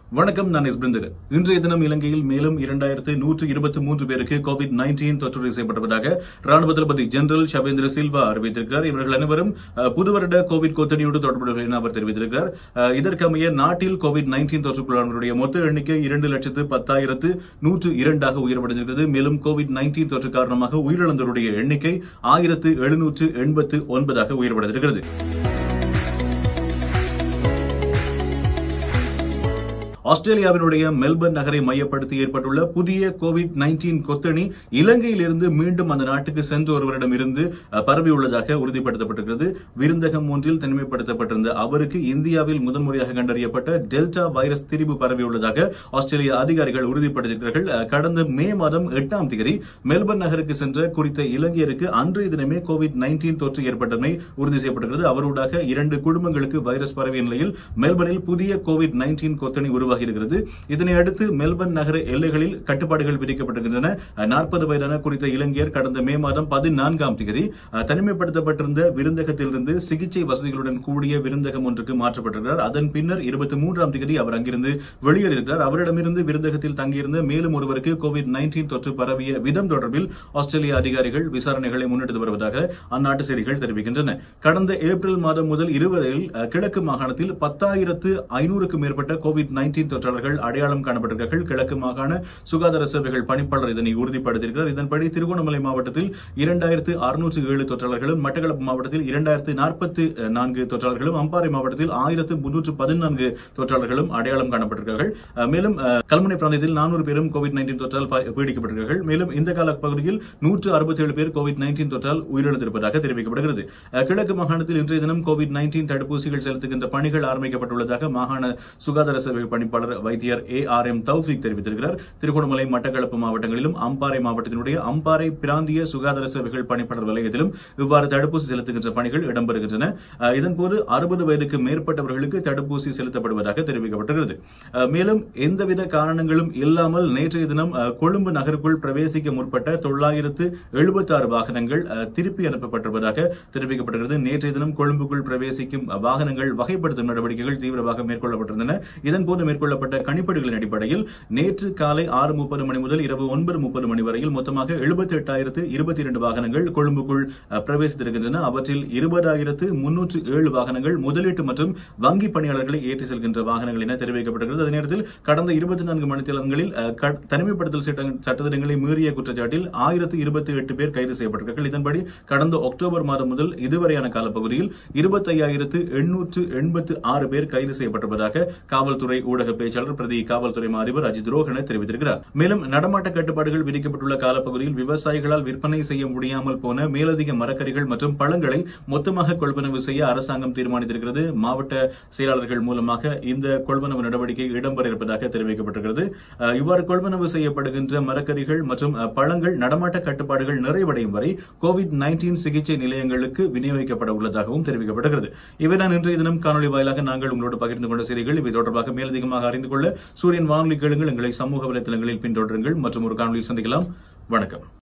வணக்கம் நான் எஸ்பிருந்தர் இன்றைய தினம் இலங்கையில் மேலும் இரண்டாயிரத்து நூற்று இருபத்தி மூன்று பேருக்கு கோவிட் நைன்டீன் தொற்று செய்யப்பட்டுள்ளதாக ராணுவ தளபதி ஜெனரல் ஷபேந்திர சில்வா அறிவித்திருக்கிறார் இவர்கள் அனைவரும் அஹ், புது வருட கோவிட் கொத்தணியோடு தொடர்புடையவர்கள் என அவர் தெரிவித்திருக்கிறார் அஹ், இதற்கமைய நாட்டில் கோவிட் நைன்டீன் தொற்றுக்குள்ளானவருடைய மொத்த எண்ணிக்கை இரண்டு லட்சத்து பத்தாயிரத்து நூற்று இரண்டாக உயர்வடைந்திருக்கிறது மேலும் கோவிட் நைன்டீன் தொற்று காரணமாக உயிரிழந்தவருடைய எண்ணிக்கை ஆயிரத்து எழுநூற்று எண்பத்து ஒன்பதாக உயர்வடைந்திருக்கிறது ஆஸ்திரேலியாவினுடைய மெல்பர்ன் நகரை மையப்படுத்தி ஏற்பட்டுள்ள புதிய கோவிட் நைன்டீன் கொத்தணி இலங்கையிலிருந்து மீண்டும் அந்த நாட்டுக்கு சென்ற ஒருவரிடம் இருந்து அஹ், பரவியுள்ளதாக உறுதிப்படுத்தப்பட்டிருக்கிறது விருந்தகம் ஒன்றில் தனிமைப்படுத்தப்பட்டிருந்த அவருக்கு இந்தியாவில் முதன்முறையாக கண்டறியப்பட்ட டெல்டா வைரஸ் திரிபு பரவியுள்ளதாக ஆஸ்திரேலிய அதிகாரிகள் உறுதிப்படுத்தியிருக்கிறார்கள் அஹ், கடந்த மே மாதம் எட்டாம் தேதி மெல்பர்ன் நகருக்கு சென்ற குறித்த இலங்கையருக்கு அன்றைய தினமே கோவிட் நைன்டீன் தொற்று ஏற்பட்டமை உறுதி செய்யப்பட்டிருக்கிறது அவரூடாக இரண்டு குடும்பங்களுக்கு வைரஸ் பரவிய நிலையில் மெல்பர்னில் புதிய கோவிட் நைன்டீன் கொத்தணி உருவாகி இருக்கிறது இதனை அடுத்து மெல்பர்ன் நகர எல்லைகளில் கட்டுப்பாடுகள் விதிக்கப்பட்டிருக்கின்றன நாற்பது வயதான குறித்த இலங்கையர் கடந்த மே மாதம் பதினான்காம் தேதி அஹ், தனிமைப்படுத்தப்பட்டிருந்த விருந்தகத்திலிருந்து சிகிச்சை வசதிகளுடன் கூடிய விருந்தகம் ஒன்றுக்கு மாற்றப்பட்டிருக்கிறார் அதன் பின்னர் இருபத்தி மூன்றாம் தேதி அவர் அங்கிருந்து வெளியேறியிருக்கிறார் அவரிடமிருந்து விருந்தகத்தில் தங்கியிருந்த மேலும் ஒருவருக்கு கோவிட் நைன்டீன் தொற்று பரவிய விதம் தொடர்பில் ஆஸ்திரேலிய அதிகாரிகள் விசாரணைகளை முன்னெடுத்து வருவதாக அந்நாட்டு செய்திகள் தெரிவிக்கின்றன கடந்த ஏப்ரல் மாதம் முதல் இருவரில் அஹ், கிழக்கு மாகாணத்தில் பத்தாயிரத்து ஐநூறுக்கும் மேற்பட்ட கோவிட் நைன்டீன் தொற்றாளர்கள் அடையாளம் காணப்பட்டிருக்கிறார்கள் கிழக்கு மாகாண சுகாதார சேவைகள் பணிப்பாளர் இதனை உறுதிப்படுத்தியிருக்கிறார் இதன்படி திருகோணமலை மாவட்டத்தில் இரண்டாயிரத்து அறுநூற்று ஏழு தொற்றாளர்களும் மட்டக்களப்பு மாவட்டத்தில் இரண்டாயிரத்து நாற்பத்து நான்கு தொற்றாளர்களும் அம்பாறை மாவட்டத்தில் ஆயிரத்து முன்னூற்று பதினான்கு தொற்றாளர்களும் அடையாளம் காணப்பட்டிருக்கிறார்கள் அஹ், மேலும் அஹ், கல்முனை பிராந்தியத்தில் நானூறு பேரும் கோவிட் நைன்டீன் தொற்றால் ப- பீடிக்கப்பட்டிருக்கிறார்கள் மேலும் இந்த கால பகுதியில் நூற்று அறுபத்தி ஏழு பேர் கோவிட் நைன்டீன் தொற்றால் உயிரிழந்திருப்பதாக தெரிவிக்கப்படுகிறது அஹ், கிழக்கு மாகாணத்தில் இன்றைய தினம் கோவிட் நைன்டீன் தடுப்பூசிகள் செலுத்துகின்ற பணிகள் ஆரம்பிக்கப்பட்டுள்ளதாக மாகாண சுகாதார சேவை பணிப்பாளர் வைத்தியர் ஏ ஆர் எம் தௌஃபிக் தெரிவித்திருக்கிறார் திருகோணமலை மட்டக்களப்பு மாவட்டங்களிலும் அம்பாறை மாவட்டத்தினுடைய அம்பாறை பிராந்திய சுகாதார சேவைகள் பணிப்பாளர் வலயத்திலும் இவ்வாறு தடுப்பூசி செலுத்துகின்ற பணிகள் இடம்பெறுகின்றன அஹ், இதன்போது அறுபது வயதுக்கு மேற்பட்டவர்களுக்கு தடுப்பூசி செலுத்தப்படுவதாக தெரிவிக்கப்பட்டிருக்கிறது அஹ், மேலும் எந்தவித காரணங்களும் இல்லாமல் நேற்றைய தினம் அஹ், கொழும்பு நகருக்குள் பிரவேசிக்க முற்பட்ட தொள்ளாயிரத்து எழுபத்தாறு வாகனங்கள் அஹ், திருப்பி அனுப்பப்பட்டிருப்பதாக தெரிவிக்கப்பட்டிருக்கிறது நேற்றைய தினம் கொழும்புக்குள் பிரவேசிக்கும் அஹ், வாகனங்கள் வகைப்படுத்தும் நடவடிக்கைகள் தீவிரமாக மேற்கொள்ளப்பட்டிருந்தன இதன்போது மேற்கொள்ளப்பட்ட கணிப்பீடுகளின் அடிப்படையில் நேற்று காலை ஆறு முப்பது மணி முதல் இரவு ஒன்பது முப்பது மணி வரையில் மொத்தமாக எழுபத்தி எட்டாயிரத்து இருபத்தி இரண்டு வாகனங்கள் கொழும்புக்குள் அஹ், பிரவேசித்திருக்கின்றன அவற்றில் இருபதாயிரத்து முன்னூற்று ஏழு வாகனங்கள் முதலீட்டு மற்றும் வங்கி பணியாளர்களை ஏற்றி செல்கின்ற வாகனங்கள் என தெரிவிக்கப்பட்டிருக்கிறது அதே நேரத்தில் கடந்த இருபத்தி நான்கு மணித்தியாலங்களில் அஹ், க- தனிமைப்படுத்தல் சட்ட- சட்டத்திட்டங்களை மீறிய குற்றச்சாட்டில் ஆயிரத்து இருபத்தி எட்டு பேர் கைது செய்யப்பட்டிருக்கிறார்கள் இதன்படி கடந்த அக்டோபர் மாதம் முதல் இதுவரையான காலப்பகுதியில் இருபத்தையாயிரத்து எண்ணூற்று எண்பத்து ஆறு பேர் கைது செய்யப்பட்டிருப்பதாக காவல்துறை ஊடக பேச்சாளர் பிரதி காவல்துறை மா அதிபர் அஜித் ரோஹன தெரிவித்திருக்கிறார் மேலும் நடமாட்ட கட்டுப்பாடுகள் விதிக்கப்பட்டுள்ள காலப்பகுதியில் விவசாயிகளால் விற்பனை செய்ய முடியாமல் போன மேலதிக மரக்கறிகள் மற்றும் பழங்களை மொத்தமாக கொள்வனவு செய்ய அரசாங்கம் தீர்மானித்திருக்கிறது மாவட்ட செயலாளர்கள் மூலமாக இந்த கொள்வனவு நடவடிக்கை இடம்பெற இருப்பதாக தெரிவிக்கப்பட்டிருக்கிறது அஹ், இவ்வாறு கொள்வனவு செய்யப்படுகின்ற மரக்கறிகள் மற்றும் அஹ், பழங்கள் நடமாட்ட கட்டுப்பாடுகள் நிறைவடையும் வரை கோவிட் நைன்டீன் சிகிச்சை நிலையங்களுக்கு விநியோகிக்கப்பட உள்ளதாகவும் தெரிவிக்கப்பட்டிருக்கிறது இவைதான் இன்றைய தினம் காணொலி வாயிலாக நாங்கள் உங்களோடு பகிர்ந்து கொண்ட செய்திகள் இவை தொடர்பாக மேலதிகமாக அறிந்து கொள்ள சூரியன் வானொலி கேளுங்கள் எங்களை சமூக வலைதளங்களில் பின்தொடருங்கள் மற்றும் ஒரு காணொலியில் சந்திக்கலாம் வணக்கம்